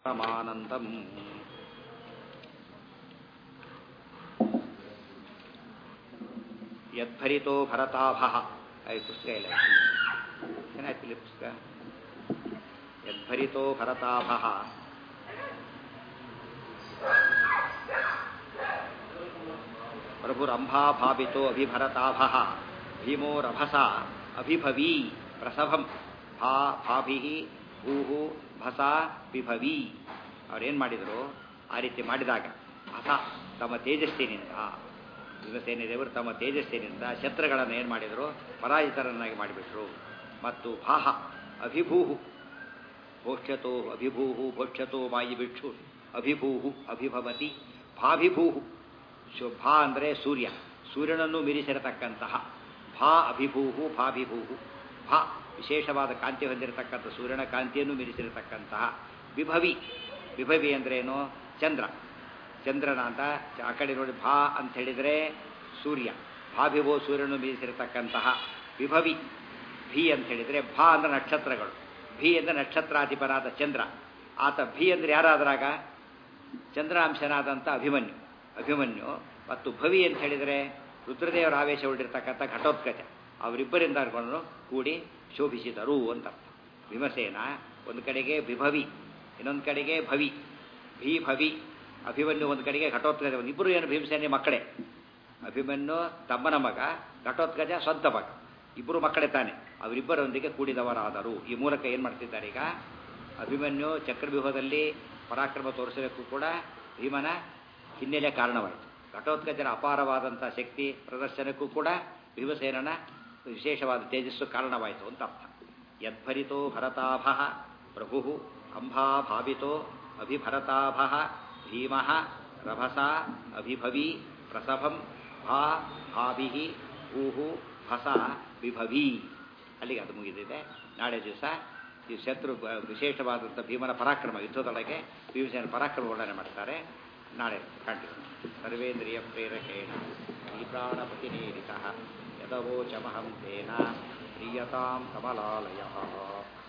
परमानन्दम् ಯದ್ಭರಿತೋ ಭರತಾಭಃ ಈ ಪುಸ್ತಕ ಇಲ್ಲ ಏನಾಯ್ತು ಇಲ್ಲಿ ಪುಸ್ತಕ ಯದ್ಭರಿತೋ ಭರತಾಭಃ ಪ್ರಭುರಂಭಾಭಾವಿತೋ ಅಭಿಭರತಾಭಃ ಭೀಮೋ ರಭಸ ಅಭಿಭವೀ ಪ್ರಸಭಂ ಭಾ ಭಾಭಿ ಭೂಹು ಭಸ ಬಿಭವಿ ಅವ್ರೇನು ಮಾಡಿದರು ಆ ರೀತಿ ಮಾಡಿದಾಗ ಭಸ ತಮ್ಮ ತೇಜಸ್ಸಿನಿಂದ ಭೀಮಸೇನ ದೇವರು ತಮ್ಮ ತೇಜಸ್ಸಿನಿಂದ ಶತ್ರುಗಳನ್ನು ಏನು ಮಾಡಿದರು ಪರಾಜಿತರನ್ನಾಗಿ ಮಾಡಿಬಿಟ್ರು ಮತ್ತು ಭಾಹ ಅಭಿಭೂಹು ಭೋಕ್ಷ್ಯತೋ ಅಭಿಭೂಹು ಭೋಕ್ಷ್ಯತೋ ಮಾಯಿ ಭಿಕ್ಷು ಅಭಿಭೂಹು ಅಭಿಭವತಿ ಭಾಭಿಭೂಹು ಶು ಭಾ ಅಂದರೆ ಸೂರ್ಯ ಸೂರ್ಯನನ್ನು ಮೀರಿಸಿರತಕ್ಕಂತಹ ಭಾ ಅಭಿಭೂಹು ಭಾಭಿಭೂಹು ಭಾ ವಿಶೇಷವಾದ ಕಾಂತಿ ಹೊಂದಿರತಕ್ಕಂಥ ಸೂರ್ಯನ ಕಾಂತಿಯನ್ನು ಮೀರಿಸಿರತಕ್ಕಂತಹ ವಿಭವಿ ವಿಭವಿ ಅಂದ್ರೇನು ಚಂದ್ರ ಚಂದ್ರನ ಅಂತ ಆ ಕಡೆ ನೋಡಿ ಭಾ ಅಂತ ಹೇಳಿದರೆ ಸೂರ್ಯ ಭಾಭಿಭೋ ಸೂರ್ಯನು ಮೀರಿಸಿರತಕ್ಕಂತಹ ವಿಭವಿ ಭಿ ಅಂತ ಹೇಳಿದರೆ ಭಾ ಅಂದ್ರೆ ನಕ್ಷತ್ರಗಳು ಭಿ ಅಂದರೆ ನಕ್ಷತ್ರಾಧಿಪನಾದ ಚಂದ್ರ ಆತ ಭಿ ಅಂದರೆ ಯಾರಾದ್ರಾಗ ಚಂದ್ರಾಂಶನಾದಂಥ ಅಭಿಮನ್ಯು ಅಭಿಮನ್ಯು ಮತ್ತು ಭವಿ ಅಂತ ಹೇಳಿದರೆ ರುದ್ರದೇವರ ಆವೇಶ ಉಳಿರ್ತಕ್ಕಂಥ ಘಟೋತ್ಕಚ ಅವರಿಬ್ಬರಿಂದ ಕೊಂಡು ಕೂಡಿ ಶೋಭಿಸಿದರು ಅಂತ ಭೀಮಸೇನ ಒಂದು ಕಡೆಗೆ ವಿಭವಿ ಇನ್ನೊಂದು ಕಡೆಗೆ ಭವಿ ಭೀ ಭವಿ ಅಭಿಮನ್ಯು ಒಂದು ಕಡೆಗೆ ಘಟೋತ್ಕಜ ಇಬ್ಬರು ಏನು ಭೀಮಸೇನೆ ಮಕ್ಕಳೇ ಅಭಿಮನ್ಯು ತಮ್ಮನ ಮಗ ಘಟೋತ್ಕಜ ಸ್ವಂತ ಮಗ ಇಬ್ಬರು ಮಕ್ಕಳೇ ತಾನೆ ಅವರಿಬ್ಬರೊಂದಿಗೆ ಕೂಡಿದವರಾದರು ಈ ಮೂಲಕ ಏನು ಮಾಡ್ತಿದ್ದಾರೆ ಈಗ ಅಭಿಮನ್ಯು ಚಕ್ರವ್ಯೂಹದಲ್ಲಿ ಪರಾಕ್ರಮ ತೋರಿಸಲಿಕ್ಕೂ ಕೂಡ ಭೀಮನ ಹಿನ್ನೆಲೆ ಕಾರಣವಾಯಿತು ಘಟೋತ್ಕಜನ ಅಪಾರವಾದಂಥ ಶಕ್ತಿ ಪ್ರದರ್ಶನಕ್ಕೂ ಕೂಡ ಭೀಮಸೇನನ ವಿಶೇಷವಾದ ತೇಜಸ್ಸು ಕಾರಣವಾಯಿತು ಅಂತ ಅರ್ಥ ಯದ್ಭರಿತೋ ಭರತಾಭ ಪ್ರಭು ಅಂಬಾಭಾವಿತೋ ಅಭಿಭರತಾಭ ಭೀಮ ರಭಸ ಅಭಿಭವಿ ಪ್ರಸಭಂ ಭಾ ಭಾಭಿ ಭೂಹು ಭಸ ವಿಭವಿ ಅಲ್ಲಿಗೆ ಅದು ಮುಗಿದಿದೆ ನಾಳೆ ದಿವಸ ಈ ಶತ್ರು ವಿಶೇಷವಾದಂಥ ಭೀಮನ ಪರಾಕ್ರಮ ಯುದ್ಧದೊಳಗೆ ಭೀಮಸೇನ ಪರಾಕ್ರಮ ವರ್ಣನೆ ಮಾಡ್ತಾರೆ ನಾಳೆ ಕಂಟಿನ್ಯೂ ಸರ್ವೇಂದ್ರಿಯ ಪ್ರೇರಕೇಣ ಈ ಪ್ರಾಣಪತಿನೇರಿತ ಯದವೋಚಮಹಂ ತೇನ ಪ್ರಿಯತಾಂ ಕಮಲಾಲಯ